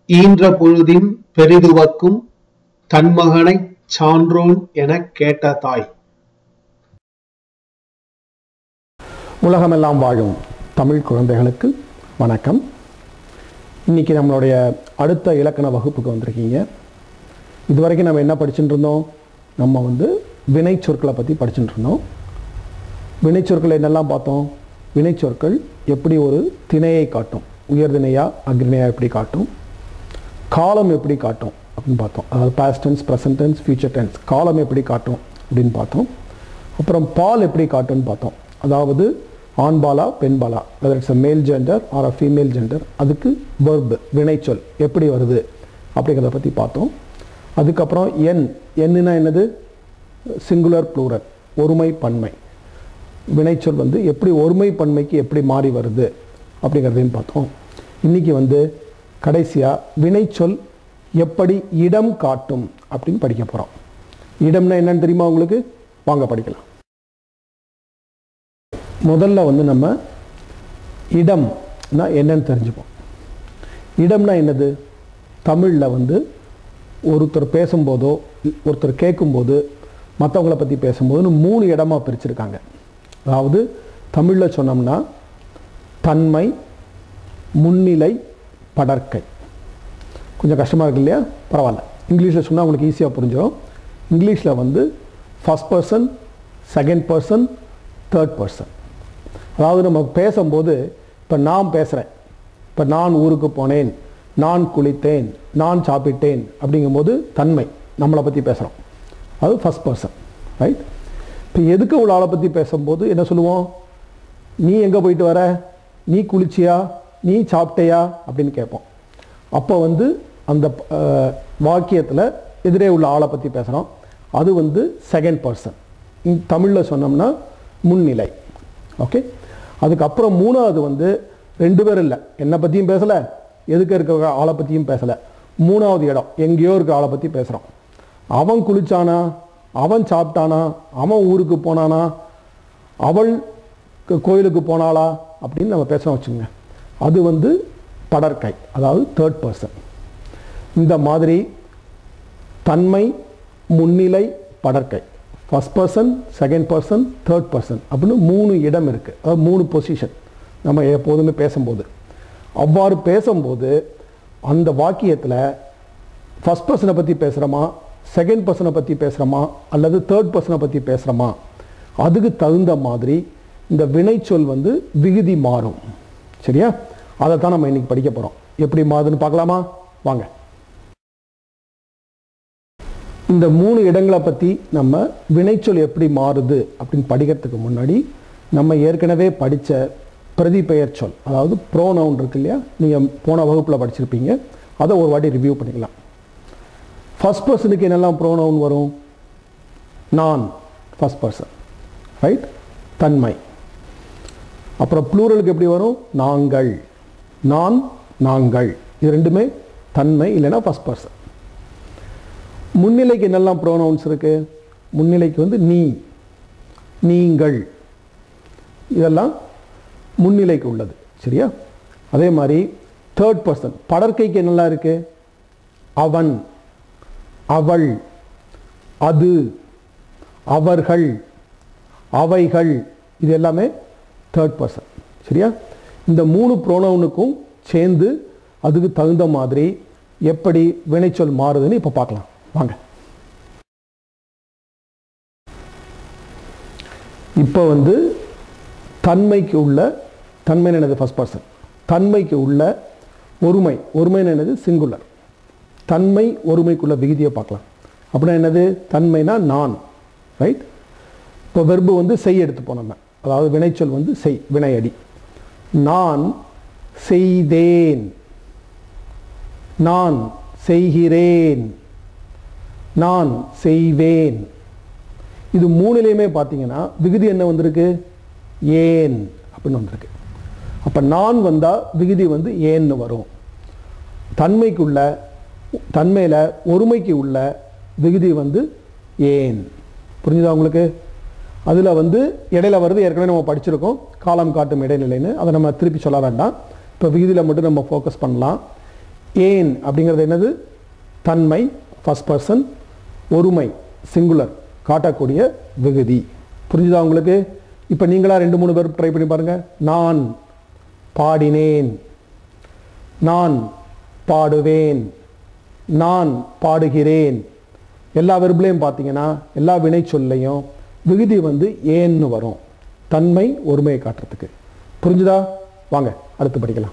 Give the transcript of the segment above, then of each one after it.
ஈன்ற பொழுதின் பெரிதுவக்கும் தன்மகனைச் சான்றோன் எனக் கேட்ட தாய் உலகமெல்லாம் வாழும் தமிழ் குழந்தைகளுக்கு வணக்கம் இன்னைக்கு நம்மளுடைய அடுத்த இலக்கண வகுப்புக்கு வந்திருக்கீங்க இதுவரைக்கும் நம்ம என்ன படிச்சுட்டு இருந்தோம் நம்ம வந்து வினை சொற்களை பற்றி படிச்சுட்டு இருந்தோம் வினை சொற்கள் என்னெல்லாம் பார்த்தோம் வினை சொற்கள் எப்படி ஒரு திணையை காட்டும் உயர்திணையா அக்னிணையா எப்படி காட்டும் காலம் எப்படி காட்டும் அப்படின்னு பார்த்தோம் அதாவது past tense present tense future tense காலம் எப்படி காட்டும் அப்படின்னு பார்த்தோம் அப்புறம் பால் எப்படி காட்டும்னு பார்த்தோம் அதாவது ஆண்பாலா பெண்பாலா weather it's a male gender or a female gender அதுக்கு verb வினைச்சொல் எப்படி வருது அப்படிங்கிறத பற்றி பார்த்தோம் அதுக்கப்புறம் எண் எண்ணுனா என்னது சிங்குலர் ப்ளூரல் ஒருமை பன்மை வினைச்சொல் வந்து எப்படி ஒருமை பன்மைக்கு எப்படி மாறி வருது அப்படிங்கிறதையும் பார்த்தோம் இன்னைக்கு வந்து கடைசியாக வினைச்சொல் எப்படி இடம் காட்டும் அப்படின்னு படிக்க போகிறோம் இடம்னா என்னன்னு தெரியுமா உங்களுக்கு வாங்க படிக்கலாம் முதல்ல வந்து நம்ம இடம்னா என்னன்னு தெரிஞ்சுப்போம் இடம்னா என்னது தமிழில் வந்து ஒருத்தர் பேசும்போதோ ஒருத்தர் கேட்கும்போது மற்றவங்கள பற்றி பேசும்போதுன்னு மூணு இடமா பிரிச்சிருக்காங்க அதாவது தமிழில் சொன்னோம்னா தன்மை முன்னிலை படற்கை கொஞ்சம் கஷ்டமாக இருக்கு இல்லையா பரவாயில்ல இங்கிலீஷில் சொன்னால் உங்களுக்கு ஈஸியாக புரிஞ்சிடும் இங்கிலீஷில் வந்து first person second person third person அதாவது நம்ம பேசும்போது இப்போ நான் பேசுகிறேன் இப்போ நான் ஊருக்கு போனேன் நான் குளித்தேன் நான் சாப்பிட்டேன் அப்படிங்கும்போது தன்மை நம்மளை பற்றி பேசுகிறோம் அது ஃபஸ்ட் பர்சன் ரைட் இப்போ எதுக்கு உள்ள ஆளை பற்றி பேசும்போது என்ன சொல்லுவோம் நீ எங்கே போயிட்டு வர நீ குளிச்சியா நீ சாப்பிட்டையா அப்படின்னு கேட்போம் அப்போ வந்து அந்த வாக்கியத்தில் எதிரே உள்ள ஆளை பற்றி பேசுகிறோம் அது வந்து செகண்ட் பர்சன் தமிழில் சொன்னோம்னா முன்னிலை ஓகே அதுக்கப்புறம் மூணாவது வந்து ரெண்டு பேரும் இல்லை என்னை பற்றியும் பேசலை எதுக்கு இருக்க ஆளை பற்றியும் பேசலை மூணாவது இடம் எங்கேயோ இருக்க ஆளை பற்றி பேசுகிறோம் அவன் குளிச்சானா அவன் சாப்பிட்டானா அவன் ஊருக்கு போனானா அவள் க- கோயிலுக்கு போனாளா அப்படின்னு நம்ம பேசுகிறோம் வச்சுக்கோங்க அது வந்து படற்கை அதாவது தேர்ட் பர்சன் இந்த மாதிரி தன்மை முன்னிலை படற்கை first person second person third person அப்படின்னு மூணு இடம் இருக்குது அதாவது மூணு பொசிஷன் நம்ம எப்போதுமே பேசும்போது அவ்வாறு பேசும்போது அந்த வாக்கியத்தில் ஃபஸ்ட் பர்சனை பற்றி பேசுகிறோமா செகண்ட் பர்சனை பற்றி பேசுகிறோமா அல்லது தேர்ட் பர்சனை பற்றி பேசுகிறோமா அதுக்கு தகுந்த மாதிரி இந்த வினைச்சொல் வந்து விகுதி மாறும் சரியா அதை தான் நம்ம இன்னைக்கு படிக்க போகிறோம் எப்படி மாறுதுன்னு பார்க்கலாமா வாங்க இந்த மூணு இடங்களை பற்றி நம்ம வினைச்சொல் எப்படி மாறுது அப்படின்னு படிக்கிறதுக்கு முன்னாடி நம்ம ஏற்கனவே படித்த பிரதிபெயர் சொல் அதாவது ப்ரோனவுன் இருக்கு இல்லையா நீங்கள் போன வகுப்பில் படிச்சிருப்பீங்க அதை ஒரு வாட்டி ரிவ்யூ பண்ணிக்கலாம் ஃபர்ஸ்ட் பர்சனுக்கு என்னெல்லாம் ப்ரோனவுன் வரும் நான் ஃபர்ஸ்ட் பர்சன் ரைட் தன்மை அப்புறம் ப்ளூரலுக்கு எப்படி வரும் நாங்கள் நான் நாங்கள் இது ரெண்டுமே தன்மை இல்லைன்னா ஃபர்ஸ்ட் பர்சன் முன்னிலைக்கு என்னெல்லாம் ப்ரோனவுன்ஸ் இருக்கு முன்னிலைக்கு வந்து நீ நீங்கள் இதெல்லாம் முன்னிலைக்கு உள்ளது சரியா அதே மாதிரி தேர்ட் பர்சன் படற்கைக்கு என்னெல்லாம் இருக்கு அவன் அவள் அது அவர்கள் அவைகள் இது எல்லாமே தேர்ட் பர்சன் சரியா இந்த மூணு ப்ரோனவுனுக்கும் சேர்ந்து அதுக்கு தகுந்த மாதிரி எப்படி வினைச்சொல் மாறுதுன்னு இப்போ பார்க்கலாம் வாங்க இப்போ வந்து தன்மைக்கு உள்ள தன்மை என்னது ஃபர்ஸ்ட் பர்சன் தன்மைக்கு உள்ள ஒருமை ஒருமை என்னது சிங்குலர் தன்மை ஒருமைக்குள்ள விகுதியை பார்க்கலாம் அப்படின்னா என்னது தன்மைனா நான் ரைட் இப்போ வெர்பு வந்து செய் எடுத்துப்போம் நம்ம அதாவது வினைச்சொல் வந்து செய் வினையடி நான் செய்தேன் நான் செய்கிறேன் நான் செய்வேன் இது மூணுலேயுமே பார்த்தீங்கன்னா விகுதி என்ன வந்திருக்கு ஏன் அப்படின்னு வந்திருக்கு அப்போ நான் வந்தால் விகுதி வந்து ஏன்னு வரும் தன்மைக்குள்ள தன்மையில் ஒருமைக்கு உள்ள விகுதி வந்து ஏன் புரிஞ்சுதா உங்களுக்கு அதில் வந்து இடையில வருது ஏற்கனவே நம்ம படிச்சிருக்கோம் காலம் காட்டும் இடைநிலைன்னு அதை நம்ம திருப்பி சொல்ல வேண்டாம் இப்போ விகுதியில் மட்டும் நம்ம ஃபோக்கஸ் பண்ணலாம் ஏன் அப்படிங்கிறது என்னது தன்மை ஃபர்ஸ்ட் பர்சன் ஒருமை சிங்குலர் காட்டக்கூடிய விகுதி புரிஞ்சுதா உங்களுக்கு இப்போ நீங்களா ரெண்டு மூணு பேர் ட்ரை பண்ணி பாருங்க நான் பாடினேன் நான் பாடுவேன் நான் பாடுகிறேன் எல்லா வெறுப்புலையும் பார்த்தீங்கன்னா எல்லா வினை சொல்லையும் விகுதி வந்து ஏன்னு வரும் தன்மை ஒருமையை காட்டுறதுக்கு புரிஞ்சுதா வாங்க அடுத்து படிக்கலாம்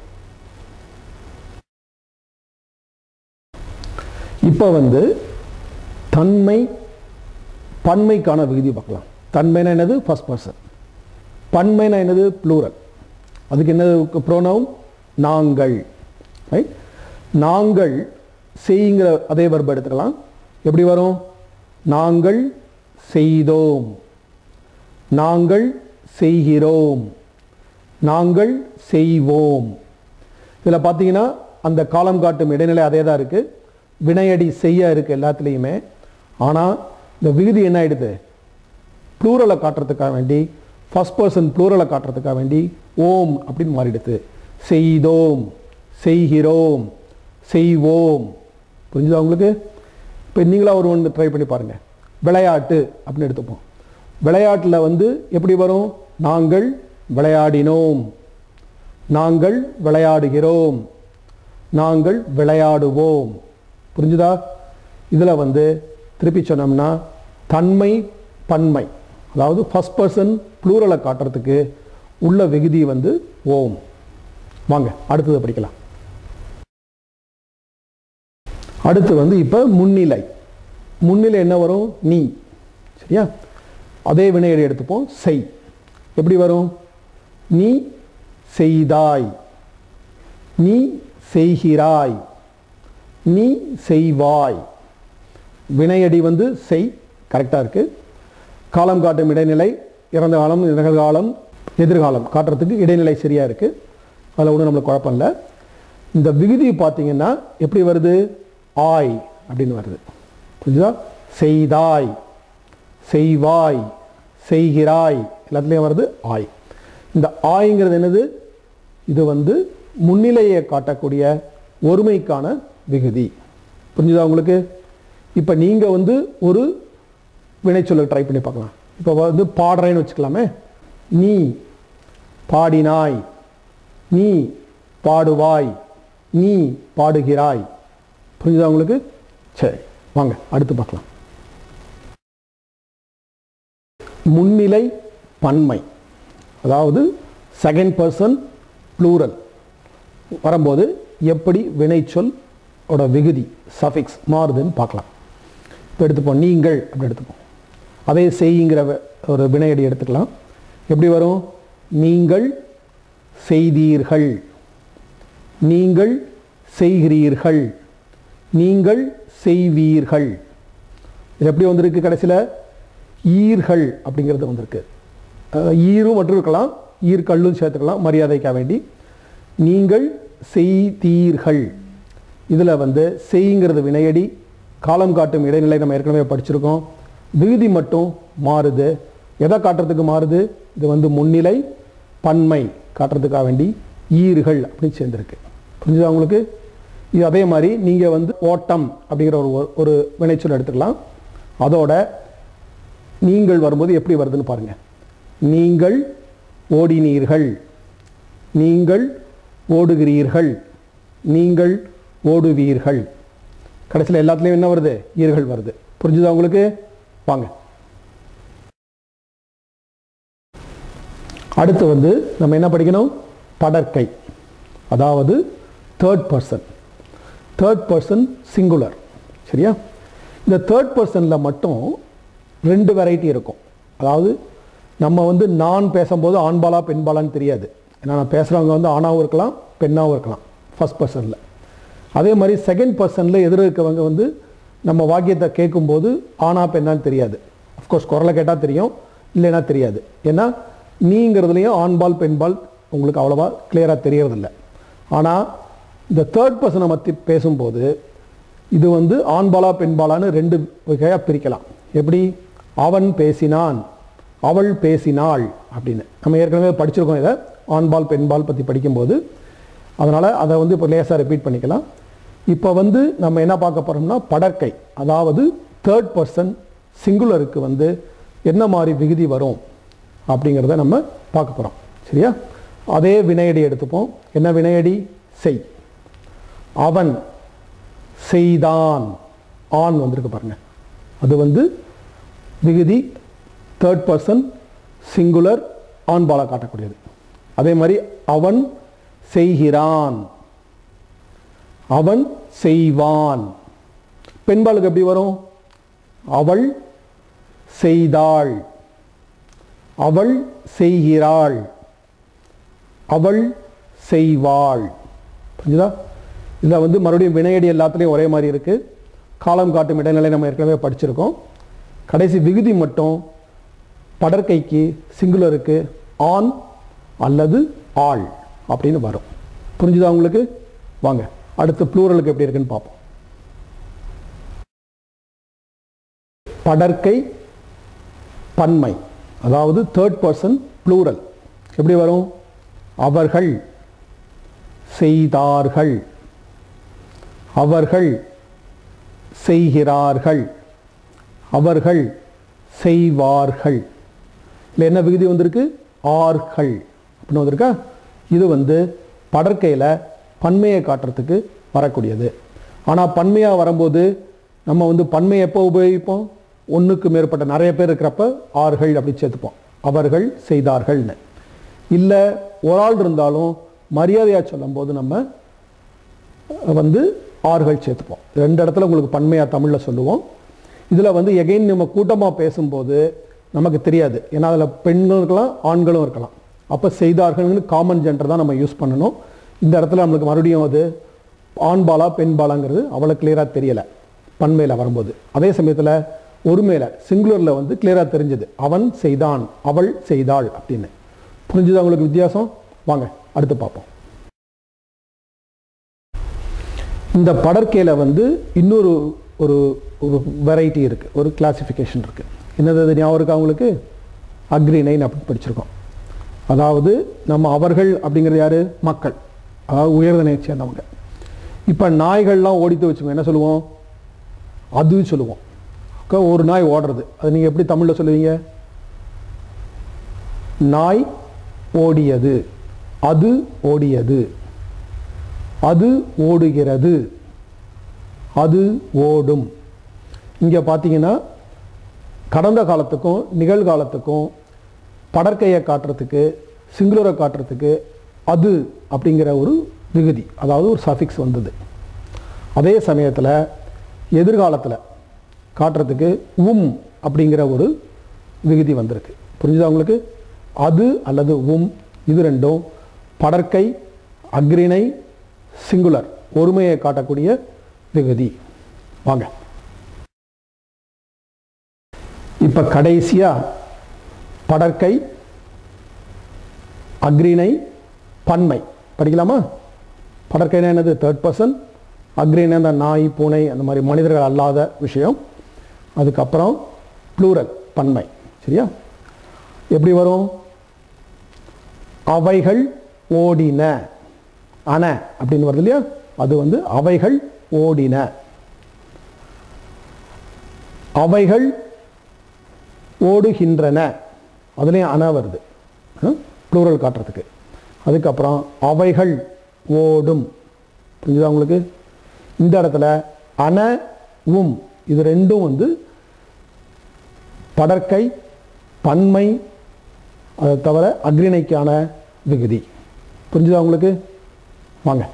இப்போ வந்து தன்மை பன்மைக்கான விகுதி பார்க்கலாம் தன்மைனா என்னது ஃபர்ஸ்ட் பர்சன் பன்மைனா என்னது ப்ளூரல் அதுக்கு என்னது ப்ரோனவுன் நாங்கள் ரைட் நாங்கள் செய்யுங்கிற அதே வர்பை எடுத்துக்கலாம் எப்படி வரும் நாங்கள் செய்தோம் நாங்கள் செய்கிறோம் நாங்கள் செய்வோம் இதில் பார்த்தீங்கன்னா அந்த காலம் காட்டும் இடைநிலை அதே தான் இருக்குது வினையடி செய்ய இருக்குது எல்லாத்துலேயுமே ஆனால் இந்த விகுதி என்ன ஆயிடுது ப்ளூரலை காட்டுறதுக்காக வேண்டி ஃபர்ஸ்ட் பர்சன் ப்ளூரலை காட்டுறதுக்காக வேண்டி ஓம் அப்படின்னு மாறிடுது செய்தோம் செய்கிறோம் செய்வோம் புரிஞ்சுதா உங்களுக்கு இப்போ நீங்களா ஒரு ஒன்று ட்ரை பண்ணி பாருங்கள் விளையாட்டு அப்படின்னு எடுத்துப்போம் விளையாட்டில் வந்து எப்படி வரும் நாங்கள் விளையாடினோம் நாங்கள் விளையாடுகிறோம் நாங்கள் விளையாடுவோம் புரிஞ்சுதா இதில் வந்து திருப்பி சொன்னோம்னா தன்மை பன்மை அதாவது ஃபர்ஸ்ட் பர்சன் ப்ளூரலை காட்டுறதுக்கு உள்ள விகுதி வந்து ஓம் வாங்க அடுத்தது படிக்கலாம் அடுத்து வந்து இப்போ முன்னிலை முன்னிலை என்ன வரும் நீ சரியா அதே வினையடி எடுத்துப்போம் செய் எப்படி வரும் நீ செய்தாய் நீ செய்கிறாய் நீ செய்வாய் வினையடி வந்து செய் கரெக்டாக இருக்குது காலம் காட்டும் இடைநிலை இறந்த காலம் நிகழ்காலம் எதிர்காலம் காட்டுறதுக்கு இடைநிலை சரியாக இருக்குது அதில் ஒன்றும் நம்மளுக்கு குழப்பம் இல்லை இந்த விகுதி பார்த்தீங்கன்னா எப்படி வருது ஆய் அப்படின்னு வருது புரிஞ்சுதா செய்தாய் செய்வாய் செய்கிறாய் எல்லாத்துலேயும் வருது ஆய் இந்த ஆய்ங்கிறது என்னது இது வந்து முன்னிலையை காட்டக்கூடிய ஒருமைக்கான விகுதி புரிஞ்சுதா உங்களுக்கு இப்போ நீங்கள் வந்து ஒரு வினைச்சொல்லை ட்ரை பண்ணி பார்க்கலாம் இப்போ வந்து பாடுறேன்னு வச்சுக்கலாமே நீ பாடினாய் நீ பாடுவாய் நீ பாடுகிறாய் புரிஞ்சுதா உங்களுக்கு சரி வாங்க அடுத்து பார்க்கலாம் முன்னிலை பன்மை அதாவது செகண்ட் பர்சன் ப்ளூரல் வரும்போது எப்படி வினைச்சொல் ஓட விகுதி சஃபிக்ஸ் மாறுதுன்னு பார்க்கலாம் இப்போ எடுத்துப்போம் நீங்கள் அப்படி எடுத்துப்போம் அதே செய்யுங்கிற வ- ஒரு வினையடி எடுத்துக்கலாம் எப்படி வரும் நீங்கள் செய்தீர்கள் நீங்கள் செய்கிறீர்கள் நீங்கள் செய்வீர்கள் இது எப்படி வந்திருக்கு கடைசியில் ஈர்கள் அப்படிங்கிறது வந்திருக்கு அஹ் ஈரும் மட்டும் இருக்கலாம் ஈர்கல்லும் சேர்த்துக்கலாம் மரியாதைக்காக வேண்டி நீங்கள் செய்தீர்கள் இதில் வந்து செய்ங்கிறது வினையடி காலம் காட்டும் இடைநிலை நம்ம ஏற்கனவே படிச்சிருக்கோம் விகுதி மட்டும் மாறுது எதை காட்டுறதுக்கு மாறுது இது வந்து முன்னிலை பன்மை காட்டுறதுக்காக வேண்டி ஈர்கள் அப்படின்னு சேர்ந்துருக்கு புரிஞ்சுதா உங்களுக்கு இது அதே மாதிரி நீங்கள் வந்து ஓட்டம் அப்படிங்கிற ஒரு ஒரு வினைச்சொல் எடுத்துக்கலாம் அதோட நீங்கள் வரும்போது எப்படி வருதுன்னு பாருங்க நீங்கள் ஓடினீர்கள் நீங்கள் ஓடுகிறீர்கள் நீங்கள் ஓடுவீர்கள் கடைசியில் எல்லாத்துலேயும் என்ன வருது ஈர்கள் வருது புரிஞ்சுதா உங்களுக்கு வாங்க அடுத்து வந்து நம்ம என்ன படிக்கணும் படற்கை அதாவது third person third person singular சரியா இந்த தேர்ட் பர்சனில் மட்டும் ரெண்டு வெரைட்டி இருக்கும் அதாவது நம்ம வந்து நான் பேசும்போது ஆண்பாலா பெண்பாலான்னு தெரியாது ஏன்னா நான் பேசுகிறவங்க வந்து ஆணாகவும் இருக்கலாம் பெண்ணாகவும் இருக்கலாம் ஃபர்ஸ்ட் பர்சனில் அதே மாதிரி செகண்ட் பர்சனில் எதிர இருக்கவங்க வந்து நம்ம வாக்கியத்தை கேட்கும்போது ஆணா பெண்ணான்னு தெரியாது அஃப்கோர்ஸ் குரலை கேட்டால் தெரியும் இல்லைன்னா தெரியாது ஏன்னா நீங்கிறதுலையும் ஆண்பால் பெண்பால் உங்களுக்கு அவ்வளோவா கிளியராக தெரியறதில்ல ஆனால் இந்த தேர்ட் பர்சனை பற்றி பேசும்போது இது வந்து ஆண்பாலா பெண்பாலான்னு ரெண்டு வகையாக பிரிக்கலாம் எப்படி அவன் பேசினான் அவள் பேசினாள் அப்படின்னு நம்ம ஏற்கனவே படிச்சிருக்கோம் இதை ஆண்பால் பெண்பால் பற்றி படிக்கும்போது அதனால் அதை வந்து இப்போ லேசாக ரிப்பீட் பண்ணிக்கலாம் இப்போ வந்து நம்ம என்ன பார்க்க போறோம்னா படற்கை அதாவது தேர்ட் பர்சன் சிங்குலருக்கு வந்து என்ன மாதிரி விகுதி வரும் அப்படிங்கிறத நம்ம பார்க்க போகிறோம் சரியா அதே வினையடி எடுத்துப்போம் என்ன வினையடி செய் அவன் செய்தான் ஆண் வந்திருக்கு பாருங்க அது வந்து விகுதி தேர்ட் பர்சன் சிங்குலர் ஆண் பாலா காட்டக்கூடியது அதே மாதிரி அவன் செய்கிறான் அவன் செய்வான் பெண்பாளுக்கு எப்படி வரும் அவள் செய்தாள் அவள் செய்கிறாள் அவள் செய்வாள் புரிஞ்சுதா இதில் வந்து மறுபடியும் வினையடி எல்லாத்துலேயும் ஒரே மாதிரி இருக்கு காலம் காட்டும் இடைநிலை நம்ம ஏற்கனவே படிச்சிருக்கோம் கடைசி விகுதி மட்டும் படற்கைக்கு சிங்குலருக்கு ஆண் அல்லது ஆள் அப்படின்னு வரும் புரிஞ்சுதா உங்களுக்கு வாங்க அடுத்து ப்ளூரலுக்கு எப்படி இருக்குன்னு பார்ப்போம் படற்கை பன்மை அதாவது தேர்ட் பர்சன் ப்ளூரல் எப்படி வரும் அவர்கள் செய்தார்கள் அவர்கள் செய்கிறார்கள் அவர்கள் செய்வார்கள் இல்லை என்ன விகுதி வந்திருக்கு ஆர்கள் அப்படின்னு வந்திருக்கா இது வந்து படற்கையில் பன்மையை காட்டுறதுக்கு வரக்கூடியது ஆனால் பன்மையாக வரும்போது நம்ம வந்து பன்மை எப்போ உபயோகிப்போம் ஒன்றுக்கு மேற்பட்ட நிறைய பேர் இருக்கிறப்ப ஆர்கள் அப்படி சேர்த்துப்போம் அவர்கள் செய்தார்கள்னு இல்லை ஒரு ஆள் இருந்தாலும் மரியாதையாக சொல்லும்போது நம்ம வந்து ஆர்கள் சேர்த்துப்போம் ரெண்டு இடத்துல உங்களுக்கு பன்மையாக தமிழில் சொல்லுவோம் இதில் வந்து எகைன் நம்ம கூட்டமாக பேசும்போது நமக்கு தெரியாது ஏன்னா அதில் பெண்களும் இருக்கலாம் ஆண்களும் இருக்கலாம் அப்போ செய்தார்கள்னு காமன் ஜெண்டர் தான் நம்ம யூஸ் பண்ணணும் இந்த இடத்துல நம்மளுக்கு மறுபடியும் அது ஆண் பாலா பெண் பாலாங்கிறது அவ்வளோ கிளியராக தெரியலை பன்மையில் வரும்போது அதே சமயத்தில் ஒருமையில் சிங்குலரில் வந்து கிளியராக தெரிஞ்சது அவன் செய்தான் அவள் செய்தாள் அப்படின்னு புரிஞ்சுதா உங்களுக்கு வித்தியாசம் வாங்க அடுத்து பார்ப்போம் இந்த படற்கையில் வந்து இன்னொரு ஒரு ஒரு வெரைட்டி இருக்குது ஒரு கிளாசிஃபிகேஷன் இருக்குது என்னது அது ஞாபகம் இருக்கா உங்களுக்கு அக்ரினைன் அப்படின்னு படிச்சிருக்கோம் அதாவது நம்ம அவர்கள் அப்படிங்கிறது யாரு மக்கள் அதாவது உயர்தனை சேர்ந்தவங்க இப்போ நாய்கள்லாம் ஓடித்து வச்சுக்கோங்க என்ன சொல்லுவோம் அது சொல்லுவோம் அக்கா, ஒரு நாய் ஓடுறது அது நீங்கள் எப்படி தமிழில் சொல்லுவீங்க நாய் ஓடியது அது ஓடியது அது ஓடுகிறது அது ஓடும் இங்கே பார்த்தீங்கன்னா கடந்த காலத்துக்கும் நிகழ்காலத்துக்கும் படற்கையை காட்டுறதுக்கு சிங்குலரை காட்டுறதுக்கு அது அப்படிங்கிற ஒரு விகுதி அதாவது ஒரு சஃபிக்ஸ் வந்தது அதே சமயத்தில் எதிர்காலத்தில் காட்டுறதுக்கு உம் அப்படிங்கிற ஒரு விகுதி வந்திருக்கு புரிஞ்சுதா உங்களுக்கு அது அல்லது உம் இது ரெண்டும் படற்கை அக்ரிணை சிங்குலர் ஒருமையை காட்டக்கூடிய விகுதி வாங்க இப்போ கடைசியா படற்கை அக்ரிணை பன்மை படிக்கலாமா படற்கைனா என்னது தேர்ட் பர்சன் அக்ரினா அந்த நாய் பூனை அந்த மாதிரி மனிதர்கள் அல்லாத விஷயம் அதுக்கப்புறம் ப்ளூரல் பன்மை சரியா எப்படி வரும் அவைகள் ஓடின அன அப்படின்னு வருது இல்லையா அது வந்து அவைகள் ஓடின அவைகள் ஓடுகின்றன அதுலேயும் அன வருது ப்ளூரல் காட்டுறதுக்கு அதுக்கப்புறம் அவைகள் ஓடும் புரிஞ்சுதா உங்களுக்கு இந்த இடத்துல அன உம் இது ரெண்டும் வந்து படற்கை பன்மை அதை தவிர அக்ரிணைக்கான விகுதி புரிஞ்சுதா உங்களுக்கு வாங்க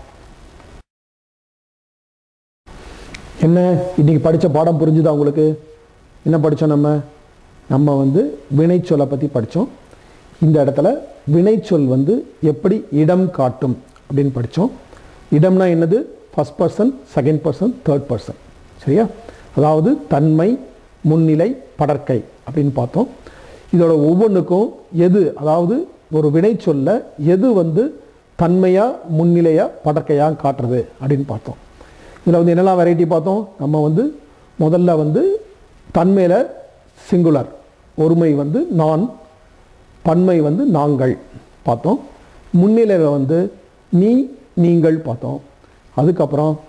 என்ன இன்னைக்கு படித்த பாடம் புரிஞ்சுதா உங்களுக்கு என்ன படித்தோம் நம்ம நம்ம வந்து வினைச்சொல்லை பற்றி படித்தோம் இந்த இடத்துல வினைச்சொல் வந்து எப்படி இடம் காட்டும் அப்படின்னு படித்தோம் இடம்னா என்னது first person second person third person சரியா அதாவது தன்மை முன்னிலை படற்கை அப்படின்னு பார்த்தோம் இதோட ஒவ்வொன்றுக்கும் எது அதாவது ஒரு வினைச்சொல்ல எது வந்து தன்மையா முன்னிலையா படற்கையா காட்டுறது அப்படின்னு பார்த்தோம் இதில் வந்து என்னெல்லாம் வெரைட்டி பார்த்தோம் நம்ம வந்து முதல்ல வந்து தன்மையில் சிங்குலர் ஒருமை வந்து நான் பன்மை வந்து நாங்கள் பார்த்தோம் முன்னிலையில் வந்து நீ நீங்கள் பார்த்தோம் அதுக்கப்புறம்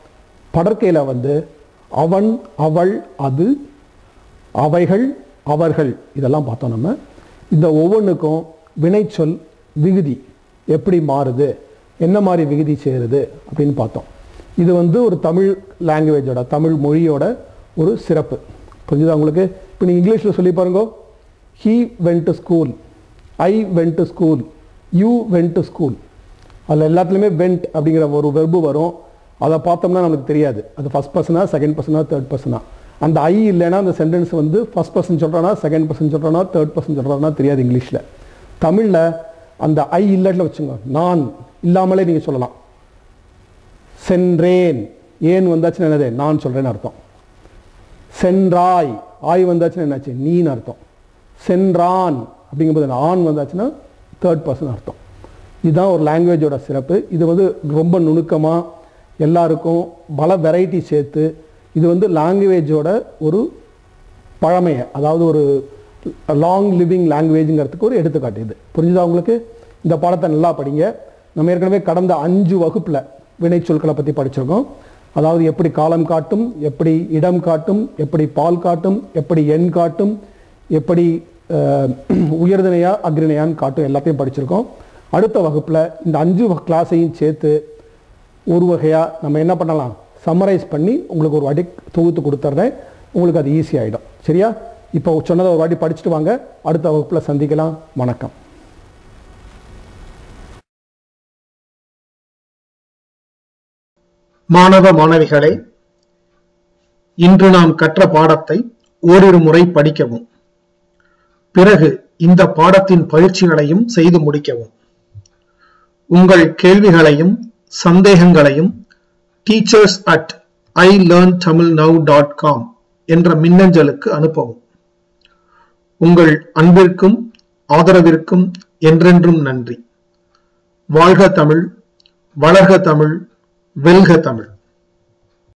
படற்கையில் வந்து அவன் அவள் அது அவைகள் அவர்கள் இதெல்லாம் பார்த்தோம் நம்ம இந்த ஒவ்வொன்றுக்கும் வினைச்சொல் விகுதி எப்படி மாறுது என்ன மாதிரி விகுதி சேருது அப்படின்னு பார்த்தோம் இது வந்து ஒரு தமிழ் லாங்குவேஜோட தமிழ் மொழியோட ஒரு சிறப்பு புரிஞ்சுதா உங்களுக்கு இப்போ நீங்கள் இங்கிலீஷில் சொல்லி பாருங்க he went to school I went to school you went to school அதில் எல்லாத்துலேயுமே வெண்ட் அப்படிங்கிற ஒரு வெர்பு வரும் அதை பார்த்தோம்னா நமக்கு தெரியாது அது ஃபஸ்ட் பர்சனா செகண்ட் பர்சனா தேர்ட் பர்சனா அந்த ஐ இல்லைன்னா அந்த சென்டென்ஸ் வந்து ஃபஸ்ட் பர்சன் சொல்கிறானா செகண்ட் பர்சன் சொல்கிறானா தேர்ட் பர்சன் சொல்கிறானா தெரியாது இங்கிலீஷில் தமிழில் அந்த ஐ இல்லாட்டில் வச்சுங்க நான் இல்லாமலே நீங்கள் சொல்லலாம் சென்றேன் ஏன் வந்தாச்சுன்னு என்னது நான் சொல்கிறேன்னு அர்த்தம் சென்றாய் ஆய் வந்தாச்சுன்னா என்னாச்சு நீன்னு அர்த்தம் சென்றான் அப்படிங்கும்போது ஆண் வந்தாச்சுன்னா தேர்ட் பர்சன் அர்த்தம் இதுதான் ஒரு லாங்குவேஜோட சிறப்பு இது வந்து ரொம்ப நுணுக்கமாக எல்லாருக்கும் பல வெரைட்டி சேர்த்து இது வந்து லாங்குவேஜோட ஒரு பழமையை அதாவது ஒரு லாங் லிவிங் லாங்குவேஜுங்கிறதுக்கு ஒரு எடுத்துக்காட்டு இது புரிஞ்சுதா உங்களுக்கு இந்த பாடத்தை நல்லா படிங்க நம்ம ஏற்கனவே கடந்த அஞ்சு வகுப்பில் வினைச்சொற்களை பற்றி படிச்சிருக்கோம் அதாவது எப்படி காலம் காட்டும் எப்படி இடம் காட்டும் எப்படி பால் காட்டும் எப்படி எண் காட்டும் எப்படி அஹ், உயர்திணையா அக்ரிணையான்னு காட்டும் எல்லாத்தையும் படிச்சிருக்கோம் அடுத்த வகுப்பில் இந்த அஞ்சு கிளாஸையும் சேர்த்து ஒரு வகையாக நம்ம என்ன பண்ணலாம் சம்மரைஸ் பண்ணி உங்களுக்கு ஒரு வாட்டி தொகுத்து கொடுத்துட்றேன் உங்களுக்கு அது ஈஸி ஆகிடும் சரியா இப்போ சொன்னதை ஒரு வாட்டி படிச்சுட்டு வாங்க அடுத்த வகுப்பில் சந்திக்கலாம் வணக்கம் மாணவ மாணவிகளே இன்று நாம் கற்ற பாடத்தை ஓரிரு முறை படிக்கவும் பிறகு இந்த பாடத்தின் பயிற்சிகளையும் செய்து முடிக்கவும் உங்கள் கேள்விகளையும் சந்தேகங்களையும் teachers at I learn Tamil now dot com என்ற மின்னஞ்சலுக்கு அனுப்பவும் உங்கள் அன்பிற்கும் ஆதரவிற்கும் என்றென்றும் நன்றி வாழ்க தமிழ் வளர்க தமிழ் வெல்க தமிழ்